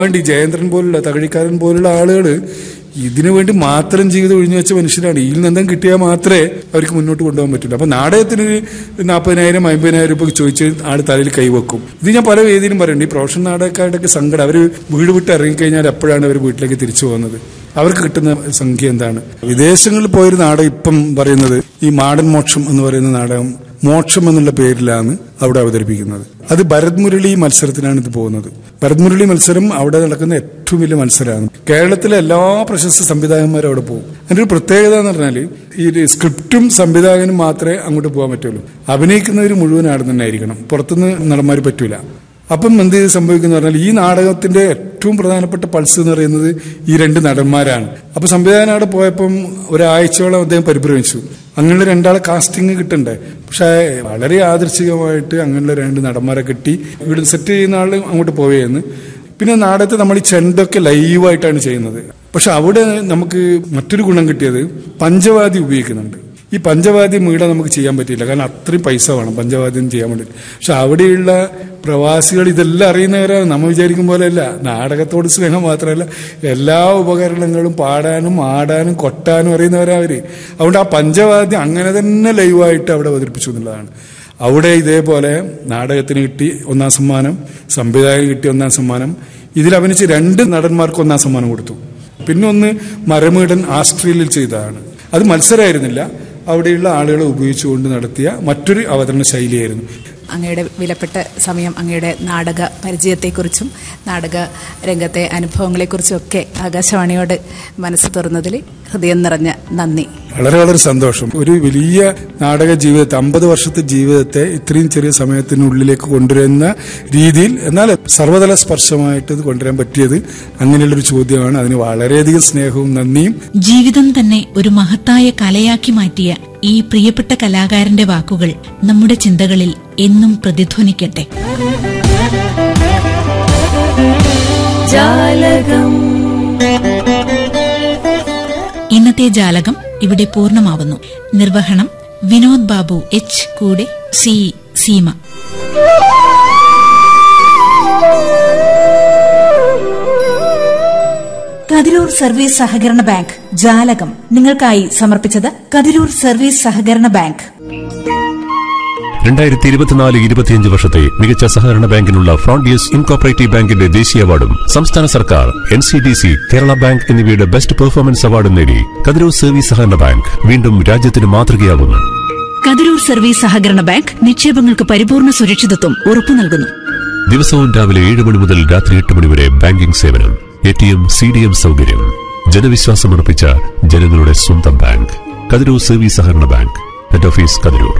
വേണ്ടി ജയേന്ദ്രൻ പോലുള്ള തകഴിക്കാരൻ പോലുള്ള ആളുകൾ ഇതിനു വേണ്ടി മാത്രം ജീവിതം ഒഴിഞ്ഞു വെച്ച മനുഷ്യരാണ് ഇതിൽ നിന്നും കിട്ടിയാൽ മാത്രമേ അവർക്ക് മുന്നോട്ട് കൊണ്ടുപോകാൻ പറ്റുള്ളൂ അപ്പൊ നാടകത്തിന് നാൽപ്പതിനായിരം അമ്പതിനായിരം രൂപ ചോദിച്ച് ആൾ തലയിൽ കൈവെക്കും ഇത് ഞാൻ പല വേദിയിലും പറയുന്നുണ്ട് ഈ പ്രൊഫഷണൽ നാടകക്കാരുടെയൊക്കെ സങ്കടം അവർ വീട് വിട്ട് ഇറങ്ങിക്കഴിഞ്ഞാൽ എപ്പോഴാണ് അവർ വീട്ടിലേക്ക് തിരിച്ചു പോകുന്നത് അവർക്ക് കിട്ടുന്ന സംഖ്യ എന്താണ് വിദേശങ്ങളിൽ പോയൊരു നാടകം ഇപ്പം പറയുന്നത് ഈ മാടൻ മോക്ഷം എന്ന് പറയുന്ന നാടകം മോക്ഷം എന്നുള്ള പേരിലാണ് അവിടെ അവതരിപ്പിക്കുന്നത് അത് ഭരത് മുരളി മത്സരത്തിനാണ് ഇത് പോകുന്നത് ഭരത് മുരളി മത്സരം അവിടെ നടക്കുന്ന ഏറ്റവും വലിയ മത്സരമാണ് കേരളത്തിലെ എല്ലാ പ്രശസ്ത സംവിധായകന്മാരും അവിടെ പോകും അതിന്റെ ഒരു പ്രത്യേകത എന്ന് പറഞ്ഞാൽ ഈ സ്ക്രിപ്റ്റും സംവിധായകനും മാത്രമേ അങ്ങോട്ട് പോകാൻ പറ്റുള്ളൂ അഭിനയിക്കുന്നവർ മുഴുവൻ അവിടെ തന്നെ ആയിരിക്കണം പുറത്തുനിന്ന് നടന്മാർ പറ്റൂല അപ്പം എന്ത് സംഭവിക്കുന്ന പറഞ്ഞാൽ ഈ നാടകത്തിന്റെ ഏറ്റവും പ്രധാനപ്പെട്ട പൾസ് എന്ന് പറയുന്നത് ഈ രണ്ട് നടന്മാരാണ് അപ്പൊ സംവിധാനം അവിടെ പോയപ്പം ഒരാഴ്ചയോളം അദ്ദേഹം പരിഭ്രമിച്ചു അങ്ങനെയുള്ള രണ്ടാളെ കാസ്റ്റിംഗ് കിട്ടണ്ടേ പക്ഷെ വളരെ യാദൃശികമായിട്ട് അങ്ങനെയുള്ള രണ്ട് നടന്മാരെ കിട്ടി ഇവിടെ സെറ്റ് ചെയ്യുന്ന ആൾ അങ്ങോട്ട് പോവുകയെന്ന് പിന്നെ നാടകത്തെ നമ്മൾ ഈ ചെണ്ടൊക്കെ ലൈവായിട്ടാണ് ചെയ്യുന്നത് പക്ഷെ അവിടെ നമുക്ക് മറ്റൊരു ഗുണം കിട്ടിയത് പഞ്ചവാദി ഉപയോഗിക്കുന്നുണ്ട് ഈ പഞ്ചവാദ്യ മീട നമുക്ക് ചെയ്യാൻ പറ്റില്ല കാരണം അത്രയും പൈസ വേണം പഞ്ചവാദ്യം ചെയ്യാൻ വേണ്ടി പക്ഷെ അവിടെയുള്ള പ്രവാസികൾ ഇതെല്ലാം അറിയുന്നവരാണ് നമ്മൾ വിചാരിക്കും പോലെയല്ല നാടകത്തോട് സ്നേഹം മാത്രമല്ല എല്ലാ ഉപകരണങ്ങളും പാടാനും ആടാനും കൊട്ടാനും അറിയുന്നവരാ അവര് അതുകൊണ്ട് ആ പഞ്ചവാദ്യം അങ്ങനെ തന്നെ ലൈവായിട്ട് അവിടെ അവതരിപ്പിച്ചു എന്നുള്ളതാണ് അവിടെ ഇതേപോലെ നാടകത്തിന് കിട്ടി ഒന്നാം സമ്മാനം സംവിധായകൻ കിട്ടി ഒന്നാം സമ്മാനം ഇതിൽ അഭിനയിച്ച് രണ്ട് നടന്മാർക്ക് ഒന്നാം സമ്മാനം കൊടുത്തു പിന്നെ ഒന്ന് മരമീടൻ ആസ്ട്രേലിയയിൽ ചെയ്തതാണ് അത് മത്സരമായിരുന്നില്ല അവിടെയുള്ള ആളുകളെ ഉപയോഗിച്ചുകൊണ്ട് നടത്തിയ മറ്റൊരു അവതരണ ശൈലിയായിരുന്നു അങ്ങയുടെ വിലപ്പെട്ട സമയം അങ്ങയുടെ നാടക പരിചയത്തെക്കുറിച്ചും നാടക രംഗത്തെ അനുഭവങ്ങളെക്കുറിച്ചും ഒക്കെ ആകാശവാണിയോട് മനസ്സ് തുറന്നതിൽ ഹൃദയം നിറഞ്ഞ നന്ദി വളരെ വളരെ സന്തോഷം ഒരു വലിയ നാടക ജീവിതത്തെ അമ്പത് വർഷത്തെ ജീവിതത്തെ ഇത്രയും ചെറിയ സമയത്തിനുള്ളിലേക്ക് കൊണ്ടുവരുന്ന രീതിയിൽ എന്നാൽ സർവതല സ്പർശമായിട്ട് ഇത് കൊണ്ടുവരാൻ പറ്റിയത് അങ്ങനെയുള്ളൊരു ചോദ്യമാണ് അതിന് വളരെയധികം സ്നേഹവും നന്ദിയും ജീവിതം തന്നെ ഒരു മഹത്തായ കലയാക്കി മാറ്റിയ ഈ പ്രിയപ്പെട്ട കലാകാരന്റെ വാക്കുകൾ നമ്മുടെ ചിന്തകളിൽ എന്നും പ്രതിധ്വനിക്കട്ടെ ഇന്നത്തെ ജാലകം ഇവിടെ പൂർണ്ണമാവുന്നു നിർവഹണം വിനോദ് ബാബു എച്ച് കൂടെ സി സീമ കതിരൂർ സർവീസ് സഹകരണ ബാങ്ക് ജാലകം നിങ്ങൾക്കായി സമർപ്പിച്ചത് കതിരൂർ സർവീസ് സഹകരണ ബാങ്ക് രണ്ടായിരത്തി ഇരുപത്തിനാല് ഇരുപത്തിയഞ്ച് വർഷത്തെ മികച്ച സഹകരണ ബാങ്കിനുള്ള ഫ്രോണ്ടിയസ് ഇൻകോപ്പറേറ്റീവ് ബാങ്കിന്റെ ദേശീയ അവാർഡും സംസ്ഥാന സർക്കാർ N C D C Kerala bank എന്നിവയുടെ ബെസ്റ്റ് പെർഫോമൻസ് അവാർഡും നേടി കതിരൂർ സർവീസ് സഹകരണ ബാങ്ക് വീണ്ടും രാജ്യത്തിന് മാതൃകയാവുന്നു കതിരൂർ സർവീസ് സഹകരണ ബാങ്ക് നിക്ഷേപങ്ങൾക്ക് പരിപൂർണ സുരക്ഷിതത്വം ഉറപ്പു നൽകുന്നു ദിവസവും രാവിലെ ഏഴ് മണി മുതൽ രാത്രി എട്ട് മണി വരെ ബാങ്കിംഗ് സേവനം A T M C D M സൗകര്യം ജനവിശ്വാസമർപ്പിച്ച ജനങ്ങളുടെ സ്വന്തം ബാങ്ക് കതിരൂർ സർവീസ് സഹകരണ bank head office Kathiroor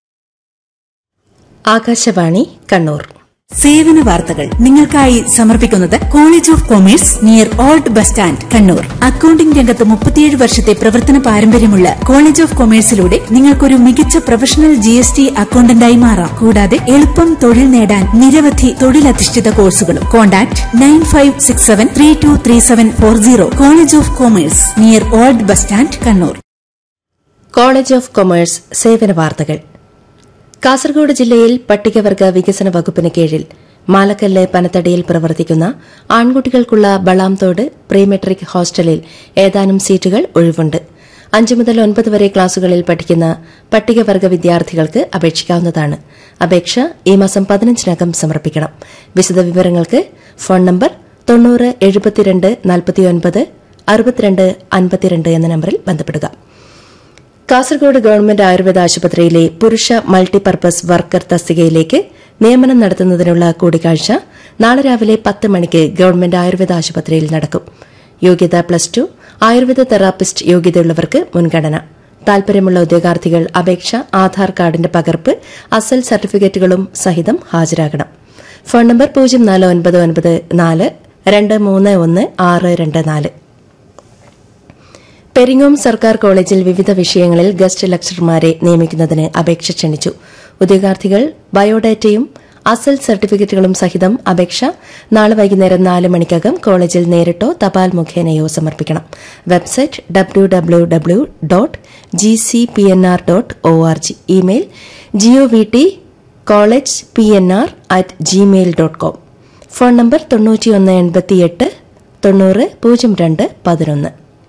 Akashvani Kannur സേവന വാർത്തകൾ നിങ്ങൾക്കായി സമർപ്പിക്കുന്നത് college of commerce near old bus stand Kannur accounting രംഗത്ത് മുപ്പത്തിയേഴ് വർഷത്തെ പ്രവർത്തന പാരമ്പര്യമുള്ള കോളേജ് ഓഫ് കൊമേഴ്സിലൂടെ നിങ്ങൾക്കൊരു മികച്ച പ്രൊഫഷണൽ ജി എസ് ടി അക്കൌണ്ടന്റായി മാറാം കൂടാതെ എളുപ്പം തൊഴിൽ നേടാൻ നിരവധി തൊഴിലധിഷ്ഠിത കോഴ്സുകളും contact nine five six seven three two three seven four zero college of commerce near old bus stand Kannur college of commerce സേവന വാർത്തകൾ കാസർഗോഡ് ജില്ലയിൽ പട്ടികവർഗ വികസന വകുപ്പിന് കീഴിൽ മാലക്കല്ല് പനത്തടിയിൽ പ്രവർത്തിക്കുന്ന ആൺകുട്ടികൾക്കുള്ള ബളാംതോട് പ്രീ മെട്രിക് ഹോസ്റ്റലിൽ ഏതാനും സീറ്റുകൾ ഒഴിവുണ്ട് അഞ്ചു മുതൽ ഒൻപത് വരെ ക്ലാസുകളിൽ പഠിക്കുന്ന പട്ടികവർഗ വിദ്യാർത്ഥികൾക്ക് അപേക്ഷിക്കാവുന്നതാണ് അപേക്ഷ ഈ മാസം പതിനഞ്ചിനകം സമർപ്പിക്കണം വിശദവിവരങ്ങൾക്ക് ഫോൺ നമ്പർ തൊണ്ണൂറ് എഴുപത്തിരണ്ട് നാൽപ്പത്തിയൊൻപത് അറുപത്തിരണ്ട് അൻപത്തിരണ്ട് എന്ന നമ്പറിൽ ബന്ധപ്പെടുക കാസർഗോഡ് ഗവൺമെന്റ് ആയുർവേദ ആശുപത്രിയിലെ പുരുഷ മൾട്ടിപർപ്പസ് വർക്കർ തസ്തികയിലേക്ക് നിയമനം നടത്തുന്നതിനുള്ള കൂടിക്കാഴ്ച നാളെ രാവിലെ പത്ത് മണിക്ക് ഗവൺമെന്റ് ആയുർവേദ ആശുപത്രിയിൽ നടക്കും യോഗ്യത പ്ലസ് ടു ആയുർവേദ തെറാപ്പിസ്റ്റ് യോഗ്യതയുള്ളവർക്ക് മുൻഗണന താൽപര്യമുള്ള ഉദ്യോഗാർത്ഥികൾ അപേക്ഷ ആധാർ കാർഡിന്റെ പകർപ്പ് അസൽ സർട്ടിഫിക്കറ്റുകളും സഹിതം ഹാജരാകണം ഫോൺ നമ്പർ പൂജ്യം നാല് ഒൻപത് ഒൻപത് നാല് രണ്ട് മൂന്ന് ഒന്ന് ആറ് രണ്ട് നാല് പെരിങ്ങോം സർക്കാർ കോളേജിൽ വിവിധ വിഷയങ്ങളിൽ ഗസ്റ്റ് ലെക്ചർമാരെ നിയമിക്കുന്നതിന് അപേക്ഷ ക്ഷണിച്ചു ഉദ്യോഗാർത്ഥികൾ ബയോഡാറ്റയും അസൽ സർട്ടിഫിക്കറ്റുകളും സഹിതം അപേക്ഷ നാളെ വൈകുന്നേരം നാല് മണിക്കകം കോളേജിൽ നേരിട്ടോ തപാൽ മുഖേനയോ സമർപ്പിക്കണം website W W W dot G C P N R dot O R G email G O V T college P N R at Gmail dot com phone number തൊണ്ണൂറ്റിയൊന്ന് എൺപത്തിയെട്ട് തൊണ്ണൂറ് പൂജ്യം രണ്ട് പതിനൊന്ന്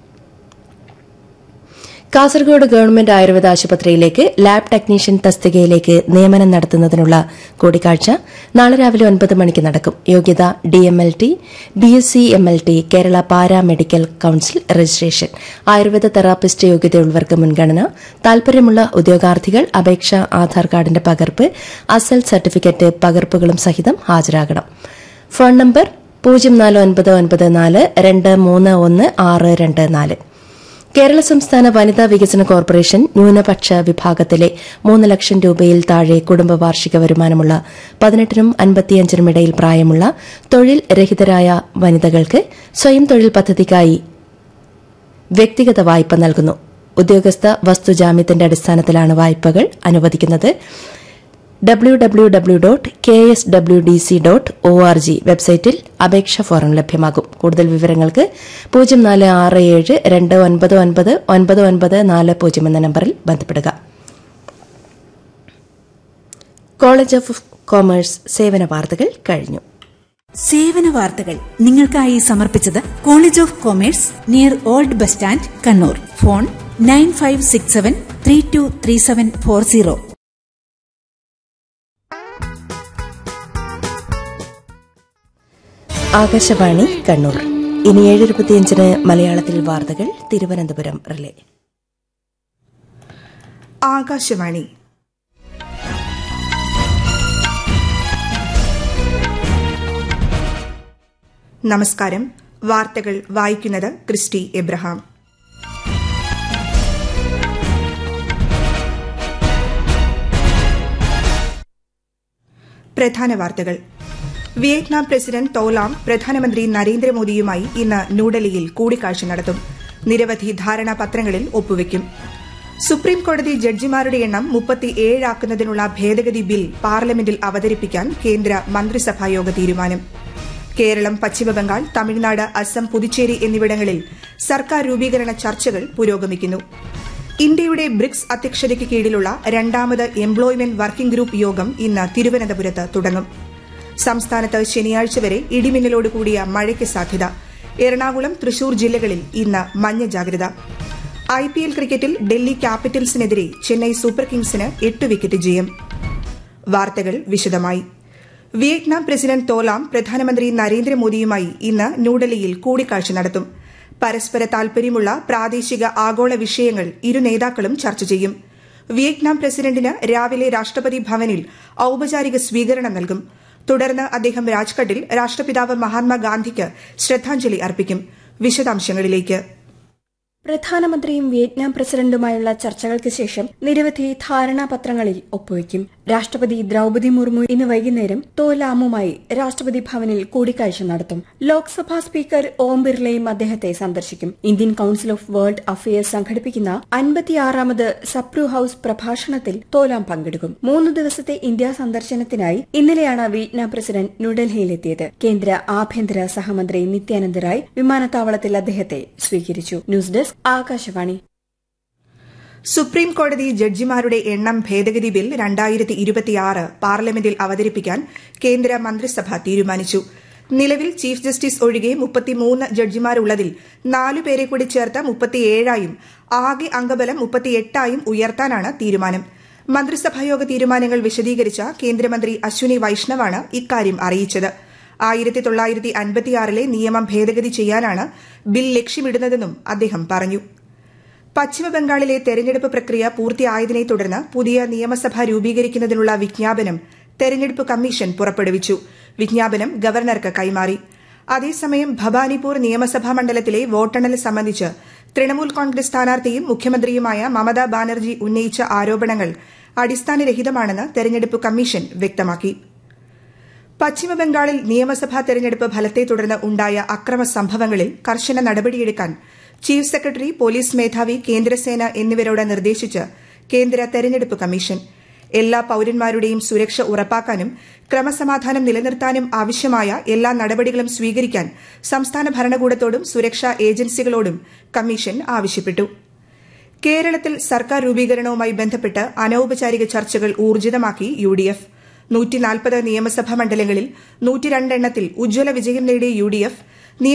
കാസർഗോഡ് ഗവൺമെന്റ് ആയുർവേദ ആശുപത്രിയിലേക്ക് ലാബ് ടെക്നീഷ്യൻ തസ്തികയിലേക്ക് നിയമനം നടത്തുന്നതിനുള്ള കൂടിക്കാഴ്ച നാളെ രാവിലെ ഒൻപത് മണിക്ക് നടക്കും യോഗ്യത D M L T B S C M L T Kerala paramedical council registration Ayurveda therapist യോഗ്യതയുള്ളവർക്ക് മുൻഗണന താൽപര്യമുള്ള ഉദ്യോഗാർത്ഥികൾ അപേക്ഷ ആധാർ കാർഡിന്റെ പകർപ്പ് അസൽ സർട്ടിഫിക്കറ്റ് പകർപ്പുകളും സഹിതം ഹാജരാകണം ഫോൺ നമ്പർ പൂജ്യം നാല് ഒൻപത് ഒൻപത് നാല് രണ്ട് മൂന്ന് ഒന്ന് ആറ് രണ്ട് നാല് കേരള സംസ്ഥാന വനിതാ വികസന കോർപ്പറേഷൻ ന്യൂനപക്ഷ വിഭാഗത്തിലെ മൂന്ന് ലക്ഷം രൂപയിൽ താഴെ കുടുംബ വാർഷിക വരുമാനമുള്ള പതിനെട്ടിനും അൻപത്തിയഞ്ചിനും ഇടയിൽ പ്രായമുള്ള തൊഴിൽ രഹിതരായ വനിതകൾക്ക് സ്വയം തൊഴിൽ പദ്ധതിക്കായി വ്യക്തിഗത വായ്പ നൽകുന്നു ഉദ്യോഗസ്ഥ വസ്തുജാമ്യത്തിന്റെ അടിസ്ഥാനത്തിലാണ് വായ്പകൾ അനുവദിക്കുന്നത് W W W dot K S W D C dot O R G വെബ്സൈറ്റിൽ അപേക്ഷ ഫോറം ലഭ്യമാകും കൂടുതൽ വിവരങ്ങൾക്ക് പൂജ്യം നാല് ആറ് ഏഴ് രണ്ട് ഒൻപത് ഒൻപത് ഒൻപത് ഒൻപത് നാല് പൂജ്യം എന്ന നമ്പറിൽ ബന്ധപ്പെടുക കോളേജ് ഓഫ് കോമേഴ്സ് സേവന വാർത്തകൾ കഴിഞ്ഞു സേവന വാർത്തകൾ നിങ്ങൾക്കായി സമർപ്പിച്ചത് college of commerce near old bus stand Kannur phone nine five six seven three two three seven four zero Akashvani Kannur ഇനി ഏഴ് ഇരുപത്തിയഞ്ചിന് മലയാളത്തിൽ വാർത്തകൾ തിരുവനന്തപുരം റിലേ ആകാശവാണി നമസ്കാരം വാർത്തകൾ വായിക്കുന്നത് ക്രിസ്റ്റി എബ്രഹാം പ്രധാന വാർത്തകൾ വിയറ്റ്നാം പ്രസിഡന്റ് തോലാം പ്രധാനമന്ത്രി നരേന്ദ്രമോദിയുമായി ഇന്ന് ന്യൂഡൽഹിയിൽ കൂടിക്കാഴ്ച നടത്തും നിരവധി ധാരണാപത്രങ്ങളിൽ ഒപ്പുവയ്ക്കും സുപ്രീം കോടതി ജഡ്ജിമാരുടെ എണ്ണം മുപ്പത്തിയേഴാക്കുന്നതിനുള്ള ഭേദഗതി ബിൽ പാർലമെന്റിൽ അവതരിപ്പിക്കാൻ കേന്ദ്ര മന്ത്രിസഭായോഗ തീരുമാനം കേരളം പശ്ചിമബംഗാൾ തമിഴ്നാട് അസം പുതുച്ചേരി എന്നിവിടങ്ങളിൽ സർക്കാർ രൂപീകരണ ചർച്ചകൾ പുരോഗമിക്കുന്നു ഇന്ത്യയുടെ ബ്രിക്സ് അധ്യക്ഷതയ്ക്ക് കീഴിലുള്ള രണ്ടാമത് എംപ്ലോയ്മെന്റ് വർക്കിംഗ് ഗ്രൂപ്പ് യോഗം ഇന്ന് തിരുവനന്തപുരത്ത് തുടങ്ങും സംസ്ഥാനത്ത് ശനിയാഴ്ച വരെ ഇടിമിന്നലോട് കൂടിയ മഴയ്ക്ക് സാധ്യത എറണാകുളം തൃശൂർ ജില്ലകളിൽ ഇന്ന് മഞ്ഞ ജാഗ്രത ഐ പി എൽ ക്രിക്കറ്റിൽ ഡൽഹി ക്യാപിറ്റൽസിനെതിരെ ചെന്നൈ സൂപ്പർ കിങ്സിന് എട്ട് വിക്കറ്റ് ജയം വാർത്തകൾ വിശദമായി വിയറ്റ്നാം പ്രസിഡന്റ് തോലാം പ്രധാനമന്ത്രി നരേന്ദ്രമോദിയുമായി ഇന്ന് ന്യൂഡൽഹിയിൽ കൂടിക്കാഴ്ച നടത്തും പരസ്പര താൽപര്യമുള്ള പ്രാദേശിക ആഗോള വിഷയങ്ങൾ ഇരു നേതാക്കളും ചർച്ച ചെയ്യും വിയറ്റ്നാം പ്രസിഡന്റിന് രാവിലെ രാഷ്ട്രപതി ഭവനിൽ ഔപചാരിക സ്വീകരണം നൽകും തുടർന്ന് അദ്ദേഹം രാജ്ഘട്ടിൽ രാഷ്ട്രപിതാവ് മഹാത്മാഗാന്ധിക്ക് ശ്രദ്ധാഞ്ജലി അർപ്പിക്കും വിശദാംശങ്ങളിലേക്ക് പ്രധാനമന്ത്രിയും വിയറ്റ്നാം പ്രസിഡന്റുമായുള്ള ചർച്ചകൾക്ക് ശേഷം നിരവധി ധാരണാപത്രങ്ങളിൽ ഒപ്പുവയ്ക്കും രാഷ്ട്രപതി ദ്രൌപതി മുർമു ഇന്ന് വൈകുന്നേരം തോലാമുമായി രാഷ്ട്രപതി ഭവനിൽ കൂടിക്കാഴ്ച നടത്തും ലോക്സഭാ സ്പീക്കർ ഓം ബിർളയും അദ്ദേഹത്തെ സന്ദർശിക്കും Indian council of world affairs സംഘടിപ്പിക്കുന്ന അൻപത്തിയാറാമത് സപ്രു ഹൌസ് പ്രഭാഷണത്തിൽ തോലാം പങ്കെടുക്കും മൂന്ന് ദിവസത്തെ ഇന്ത്യ സന്ദർശനത്തിനായി ഇന്നലെയാണ് വിയറ്റ്നാം പ്രസിഡന്റ് ന്യൂഡൽഹിയിലെത്തിയത് കേന്ദ്ര ആഭ്യന്തര സഹമന്ത്രി നിത്യാനന്ദ റായ് വിമാനത്താവളത്തിൽ അദ്ദേഹത്തെ സ്വീകരിച്ചു ന്യൂസ് ഡെസ്ക് ആകാശവാണി സുപ്രീം കോടതി ജഡ്ജിമാരുടെ എണ്ണം ഭേദഗതി ബിൽ രണ്ടായിരത്തി ഇരുപത്തിയാറ് പാർലമെന്റിൽ അവതരിപ്പിക്കാൻ കേന്ദ്ര മന്ത്രിസഭ തീരുമാനിച്ചു നിലവിൽ ചീഫ് ജസ്റ്റിസ് ഒഴികെ മുപ്പത്തിമൂന്ന് ജഡ്ജിമാരുള്ളതിൽ നാലുപേരെ കൂടി ചേർത്ത് മുപ്പത്തിയേഴായും ആകെ അംഗബലം മുപ്പത്തിയെട്ടായും ഉയർത്താനാണ് തീരുമാനം മന്ത്രിസഭായോഗ തീരുമാനങ്ങൾ വിശദീകരിച്ച കേന്ദ്രമന്ത്രി അശ്വിനി വൈഷ്ണവാണ് ഇക്കാര്യം അറിയിച്ചത് ആയിരത്തി തൊള്ളായിരത്തി അൻപത്തിയാറിലെ നിയമം ഭേദഗതി ചെയ്യാനാണ് ബിൽ ലക്ഷ്യമിടുന്നതെന്നും അദ്ദേഹം പറഞ്ഞു പശ്ചിമബംഗാളിലെ തെരഞ്ഞെടുപ്പ് പ്രക്രിയ പൂർത്തിയായതിനെ തുടർന്ന് പുതിയ നിയമസഭ രൂപീകരിക്കുന്നതിനുള്ള വിജ്ഞാപനം തെരഞ്ഞെടുപ്പ് കമ്മീഷൻ പുറപ്പെടുവിച്ചു വിജ്ഞാപനം ഗവർണർക്ക് കൈമാറി അതേസമയം ഭവാനിപൂർ നിയമസഭാ മണ്ഡലത്തിലെ വോട്ടെണ്ണൽ സംബന്ധിച്ച് തൃണമൂൽ കോൺഗ്രസ് സ്ഥാനാർത്ഥിയും മുഖ്യമന്ത്രിയുമായ മമതാ ബാനർജി ഉന്നയിച്ച ആരോപണങ്ങൾ അടിസ്ഥാനരഹിതമാണെന്ന് തെരഞ്ഞെടുപ്പ് കമ്മീഷൻ വ്യക്തമാക്കി പശ്ചിമബംഗാളിൽ നിയമസഭാ തെരഞ്ഞെടുപ്പ് ഫലത്തെ തുടർന്ന് ഉണ്ടായ അക്രമ സംഭവങ്ങളിൽ കർശന നടപടിയെടുക്കാൻ ചീഫ് സെക്രട്ടറി പോലീസ് മേധാവി കേന്ദ്രസേന എന്നിവരോട് നിർദ്ദേശിച്ച് കേന്ദ്ര തെരഞ്ഞെടുപ്പ് കമ്മീഷൻ എല്ലാ പൌരന്മാരുടെയും സുരക്ഷ ഉറപ്പാക്കാനും ക്രമസമാധാനം നിലനിർത്താനും ആവശ്യമായ എല്ലാ നടപടികളും സ്വീകരിക്കാൻ സംസ്ഥാന ഭരണകൂടത്തോടും സുരക്ഷാ ഏജൻസികളോടും കമ്മീഷൻ ആവശ്യപ്പെട്ടു കേരളത്തിൽ സർക്കാർ രൂപീകരണവുമായി ബന്ധപ്പെട്ട് അനൌപചാരിക ചർച്ചകൾ ഊർജിതമാക്കി യു ഡി എഫ് നൂറ്റിനാൽപ്പത് നിയമസഭാ മണ്ഡലങ്ങളിൽ നൂറ്റിരണ്ടെണ്ണത്തിൽ ഉജ്ജ്വല വിജയം നേടിയ യു ഡി എഫ്